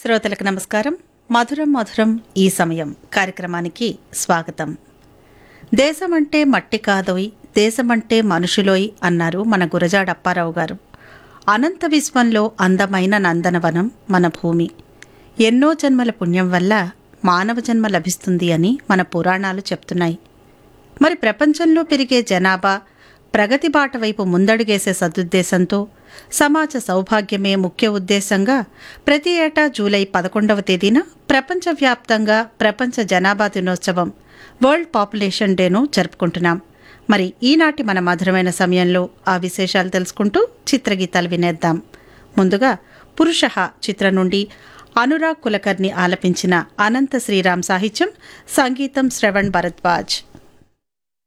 శ్రోతలకు నమస్కారం మధురం మధురం ఈ సమయం కార్యక్రమానికి స్వాగతం దేశమంటే మట్టి కాదోయ్ దేశమంటే మనుషులోయ్ అన్నారు మన గురజాడ అప్పారావు గారు అనంత విశ్వంలో అందమైన నందనవనం మన భూమి ఎన్నో జన్మల పుణ్యం వల్ల మానవ జన్మ లభిస్తుంది అని మన పురాణాలు చెప్తున్నాయి మరి ప్రపంచంలో పెరిగే జనాభా ప్రగతి బాట వైపు ముందడుగేసే సదుద్దేశంతో సమాజ సౌభాగ్యమే ముఖ్య ఉద్దేశంగా ప్రతి ఏటా జూలై పదకొండవ తేదీన ప్రపంచవ్యాప్తంగా ప్రపంచ జనాభా దినోత్సవం వరల్డ్ పాపులేషన్ డేను జరుపుకుంటున్నాం మరి ఈనాటి మన మధురమైన సమయంలో ఆ విశేషాలు తెలుసుకుంటూ చిత్రగీతాలు వినేద్దాం ముందుగా పురుష చిత్రం నుండి అనురాగ్ కులకర్ణి ఆలపించిన అనంత శ్రీరామ్ సాహిత్యం సంగీతం శ్రవణ్ భరద్వాజ్